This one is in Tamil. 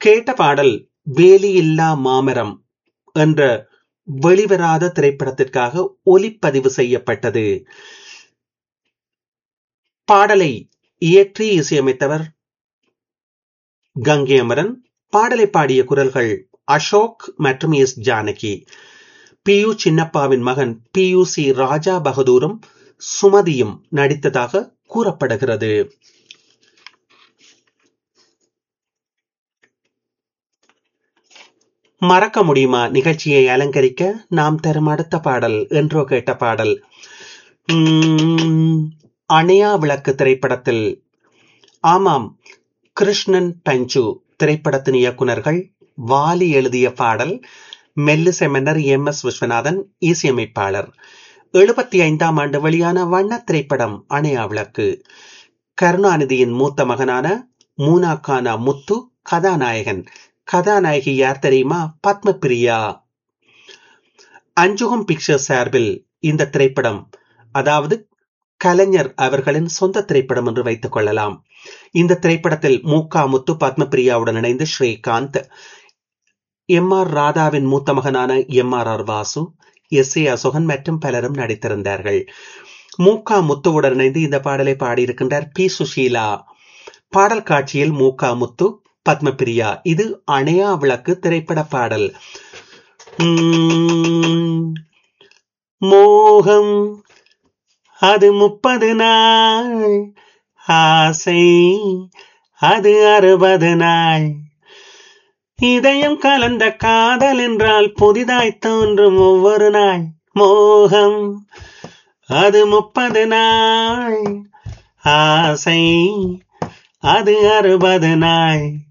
கேட்ட பாடல் வேலியில்லா மாமரம் என்ற வெளிவராத திரைப்படத்திற்காக ஒலிப்பதிவு செய்யப்பட்டது பாடலை இயற்றி இசையமைத்தவர் கங்கை அமரன் பாடலை பாடிய குரல்கள் அசோக் மற்றும் எஸ் ஜானகி பி யு சின்னப்பாவின் மகன் பி யு சி ராஜா பகதூரும் சுமதியும் நடித்ததாக கூறப்படுகிறது மறக்க முடியுமா நிகழ்ச்சியை அலங்கரிக்க நாம் தரும் அடுத்த பாடல் என்றோ கேட்ட பாடல் அணையா விளக்கு திரைப்படத்தில் ஆமாம் கிருஷ்ணன் பஞ்சு திரைப்படத்தின் இயக்குனர்கள் வாலி எழுதிய பாடல் மெல்லு செமனர் எம் எஸ் விஸ்வநாதன் இசையமைப்பாளர் எழுபத்தி ஐந்தாம் ஆண்டு வெளியான வண்ண திரைப்படம் அணையா விளக்கு கருணாநிதியின் மூத்த மகனான மூனாக்கானா முத்து கதாநாயகன் கதாநாயகி யார் தெரியுமா பத்மபிரியா அஞ்சுகம் பிக்சர்ஸ் சார்பில் இந்த திரைப்படம் அதாவது கலைஞர் அவர்களின் சொந்த திரைப்படம் என்று வைத்துக் கொள்ளலாம் இந்த திரைப்படத்தில் மூக்கா முத்து பத்மபிரியாவுடன் இணைந்து ஸ்ரீகாந்த் எம் ஆர் ராதாவின் மூத்த மகனான M R R Vasu S A Asokan மற்றும் பலரும் நடித்திருந்தார்கள் மூக்கா முத்துவுடன் இணைந்து இந்த பாடலை பாடியிருக்கின்றார் பி சுஷீலா பாடல் காட்சியில் மூக்கா முத்து பத்மபிரியா இது அணையா விளக்கு திரைப்பட பாடல் மோகம் அது முப்பது நாள் ஆசை அது அறுபது நாள் இதயம் கலந்த காதல் என்றால் புதிதாய் தோன்றும் ஒவ்வொரு நாள் மோகம் அது முப்பது நாள் ஆசை அது அறுபது நாள்